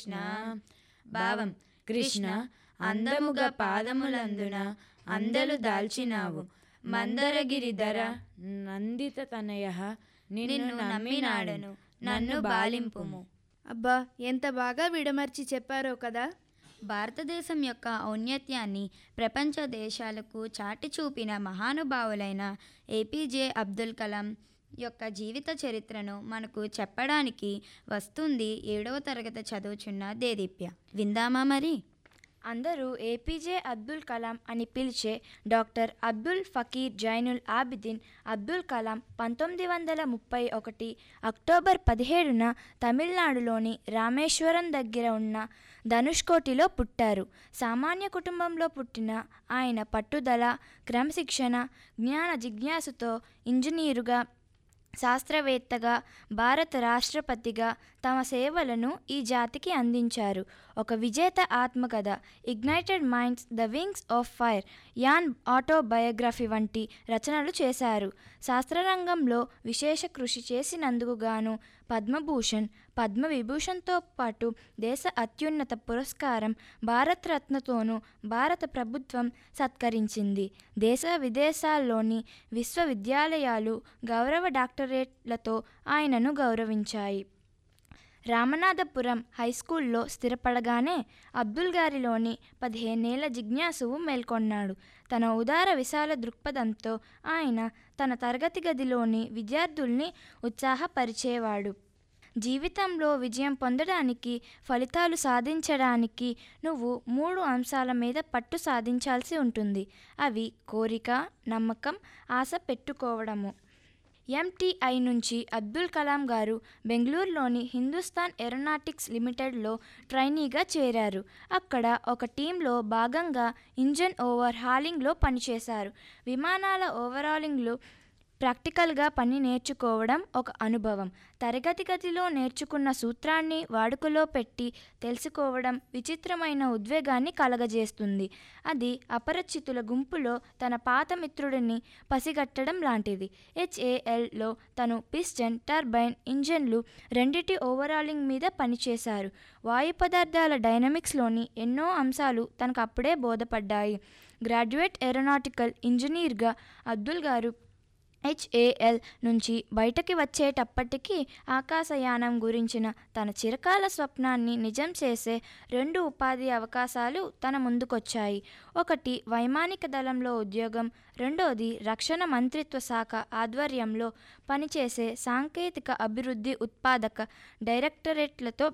కృష్ణ భావం కృష్ణ అందముగ పాదములందున అందలు దాల్చినావు మందరగిరి ధర నందిత తనయ నిన్ను నమ్మినాడను నన్ను బాలింపుము అబ్బా ఎంత బాగా విడమర్చి చెప్పారో కదా భారతదేశం యొక్క ఔన్నత్యాన్ని ప్రపంచ దేశాలకు చాటి చూపిన మహానుభావులైన ఏపీజే అబ్దుల్ కలాం యొక్క జీవిత చరిత్రను మనకు చెప్పడానికి వస్తుంది ఏడవ తరగతి చదువుచున్న దేదీప్య విందామా మరి అందరూ ఏపీజే అబ్దుల్ కలాం అని పిలిచే డాక్టర్ అబ్దుల్ ఫకీర్ జైనుల్ ఆబిదిన్ అబ్దుల్ కలాం పంతొమ్మిది వందల ముప్పై ఒకటి అక్టోబర్ పదిహేడున తమిళనాడులోని రామేశ్వరం దగ్గర ఉన్న ధనుష్కోటిలో పుట్టారు సామాన్య కుటుంబంలో పుట్టిన ఆయన పట్టుదల క్రమశిక్షణ జ్ఞాన జిజ్ఞాసుతో ఇంజనీరుగా శాస్త్రవేత్తగా భారత రాష్ట్రపతిగా తమ సేవలను ఈ జాతికి అందించారు ఒక విజేత ఆత్మకథ ignited minds the wings of fire an autobiography వంటి రచనలు చేశారు శాస్త్రరంగంలో విశేష కృషి చేసినందుకు గాను పద్మభూషణ్ పద్మవిభూషణ్తో పాటు దేశ అత్యున్నత పురస్కారం భారతరత్నతోనూ భారత ప్రభుత్వం సత్కరించింది దేశ విదేశాల్లోని విశ్వవిద్యాలయాలు గౌరవ డాక్టరేట్లతో ఆయనను గౌరవించాయి రామనాథపురం హైస్కూల్లో స్థిరపడగానే అబ్దుల్ గారిలోని పదిహేనేళ్ల జిజ్ఞాసువు మేల్కొన్నాడు తన ఉదార విశాల దృక్పథంతో ఆయన తన తరగతి గదిలోని విద్యార్థుల్ని ఉత్సాహపరిచేవాడు జీవితంలో విజయం పొందడానికి ఫలితాలు సాధించడానికి నువ్వు మూడు అంశాల మీద పట్టు సాధించాల్సి ఉంటుంది అవి కోరిక నమ్మకం ఆశ పెట్టుకోవడము ఎంటీఐ నుంచి అబ్దుల్ కలాం గారు బెంగళూరులోని హిందుస్థాన్ ఏరోనాటిక్స్ లిమిటెడ్లో ట్రైనీగా చేరారు అక్కడ ఒక టీంలో భాగంగా ఇంజన్ ఓవర్ హాలింగ్లో పనిచేశారు విమానాల ఓవరాలింగ్లో ప్రాక్టికల్గా పని నేర్చుకోవడం ఒక అనుభవం తరగతి గదిలో నేర్చుకున్న సూత్రాన్ని వాడుకలో పెట్టి తెలుసుకోవడం విచిత్రమైన ఉద్వేగాన్ని కలగజేస్తుంది అది అపరిచితుల గుంపులో తన పాత మిత్రుడిని పసిగట్టడం లాంటిది హెచ్ఏఎల్లో తను పిస్టన్ టర్బైన్ ఇంజన్లు రెండిటి ఓవరాలింగ్ మీద పనిచేశారు వాయు పదార్థాల డైనమిక్స్లోని ఎన్నో అంశాలు తనకు అప్పుడే బోధపడ్డాయి గ్రాడ్యుయేట్ ఏరోనాటికల్ ఇంజనీర్గా అబ్దుల్ గారు హెచ్ఏఎల్ నుంచి బయటకి వచ్చేటప్పటికీ ఆకాశయానం గురించిన తన చిరకాల స్వప్నాన్ని నిజం చేసే రెండు ఉపాధి అవకాశాలు తన ముందుకొచ్చాయి ఒకటి వైమానిక దళంలో ఉద్యోగం రెండోది రక్షణ మంత్రిత్వ శాఖ ఆధ్వర్యంలో పనిచేసే సాంకేతిక అభివృద్ధి ఉత్పాదక డైరెక్టరేట్లతో